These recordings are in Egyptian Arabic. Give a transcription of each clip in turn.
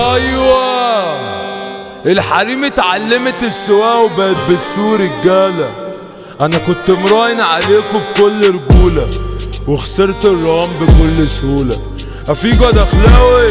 ايوه الحريم اتعلمت السواقة وبقت بتسوق رجالة انا كنت مراهن عليكم بكل رجولة وخسرت الرهان بكل سهولة افيجو دخلاوي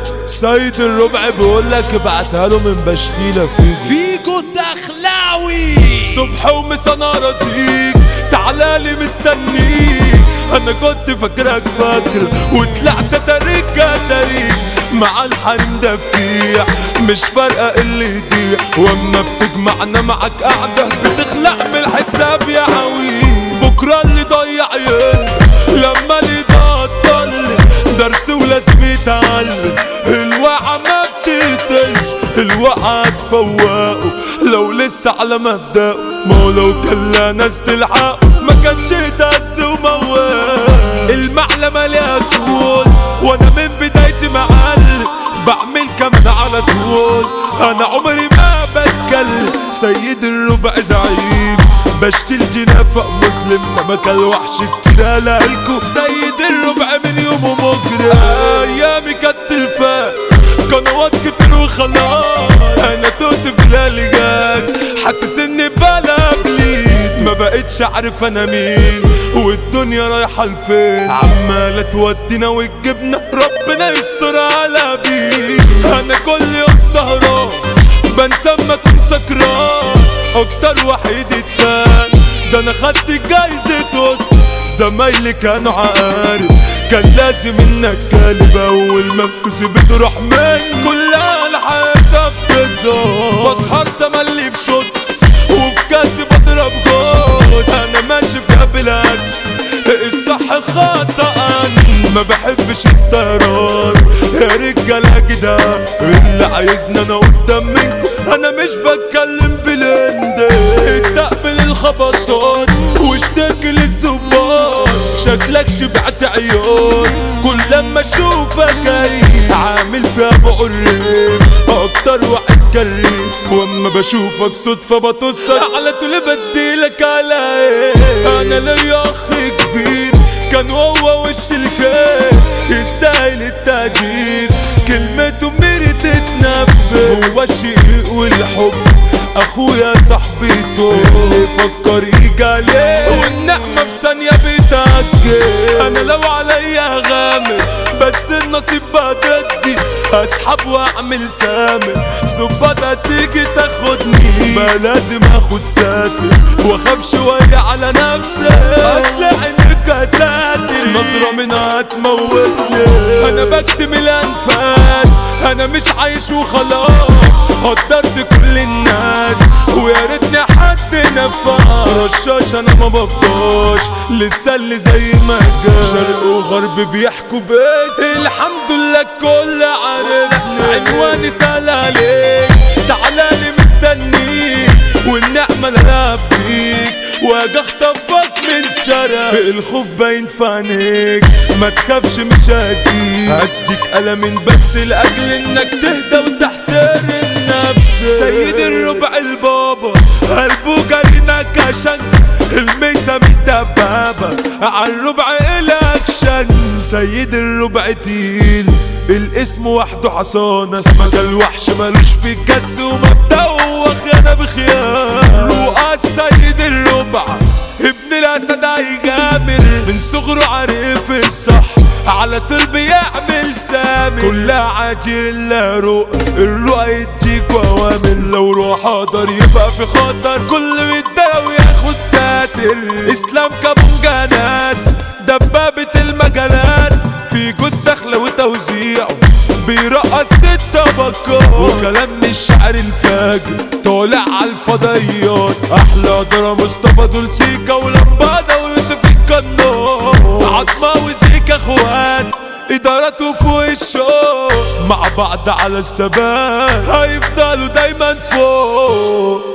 سيد الربع بيقولك ابعتها له من بشتيلة فيجو فيجو الدخلاوي صبح ومسا انا رزيق تعالى مستنيك انا كنت فاكرك فاكر وطلعت تاريخ تاريخ مع الحريم دفيع مش فارقة اللي يضيع واما بتجمعنا معاك قاعدة بتخلع من الحساب يا عويل بكرة اللي ضيع يل لما اللي ضل درس ولازم يتعلم الوعى ما بتقتلش الوقعة تفوقه لو لسه على مبدأه ما هو لو كان لا ناس تلحقه ما كانش دس وموال المعلمة ليها سهول وانا من بدايتي معلم بعمل كمان على طول انا عمري ما بتكلم سيد الربع زعيم بشتي جنافة مسلم سمكة الوحش كتير لكم سيد الربع من يومه مجرم ايامي كانت تلفاز قنوات كتير وخلاص انا توت في الالجاز حاسس اني بلا بليد ما بقتش عارف انا مين والدنيا رايحة لفين عمالة تودينا وتجيبنا ربنا يستر على بيه انا كل يوم سهران بنسى اما اكون سكران اكتر وحيد اتخان ده انا خدت جايزة اوسكار زمايلي كانوا عارف كان لازم انك كلب اول ما فلوسي بتروح من كلها لحياتها بتظهر بسهر تملي في شوتس وفي كاسي بضرب جود انا ماشي فيها بالعكس الصح خطأ ما بحبش الطيران يا رجالة كده اللي عايزني انا قدام منكم انا مش بتكلم بلند استقبل الخبطات واشتكي للزبان شكلك شبعت عيون كل لما اشوفك جاي عامل فيها ابو قريب اكتر واحد كريم واما بشوفك صدفة بتصل على طول بديلك على ايه انا ليا اخ كبير كان هو وش الخير يستاهل التقدير كلمته ميري تتنفس هو الشقيق والحب اخويا صاحبي اللي فكر يجي عليه والنعمة في ثانية بتأكد انا لو عليا غامر بس النصيب ضدي اسحب واعمل سامر صبادة تيجي تاخدني ما لازم اخد ساتر واخاف شوية على نفسي اصل عينك ساتر نظرة منها هتموتني انا بكتم الانفاس انا مش عايش وخلاص قدرت كل الناس ويا ريتني حد نفع رشاش انا ما بفضاش لسه اللي زي ما جاش شرق وغرب بيحكوا بس الحمد لله الكل عارفني عنواني سهل عليك تعالى لي مستنيك والنعمة انا بيك واجي اخطفك من شرق الخوف باين في عينيك ما تخافش مش هزيك هديك قلمين بس لاجل انك تهدى وتحترم نفسك سيد الربع البابا قلبه جرينك عشان الميزة من دبابة عالربع الاكشن سيد الربع تقيل الاسم وحده حصانة سمك الوحش ملوش في الكس ومبدأه وخيانة بخيانة رؤى سيد الربع ابن الاسد هيجامر من صغره عارف الصح على طول بيعمل سامي كلها عاجل لا رؤى الرؤى يديك اوامر لو روح حاضر يبقى في خطر كل يتدلى وياخد ساتر اسلام كابونجا ناس دبابة المجالات في جود دخلة وتوزيعه بيرقص الطبقات وكلام من الشعر الفاجر طالع على الفضيات احلى درا مصطفى دول سيكا ولمبادة ويوسف القناص عظمة وزيكا اخوان ادارته فوق الشوق مع بعض على الثبات هيفضلوا دايما فوق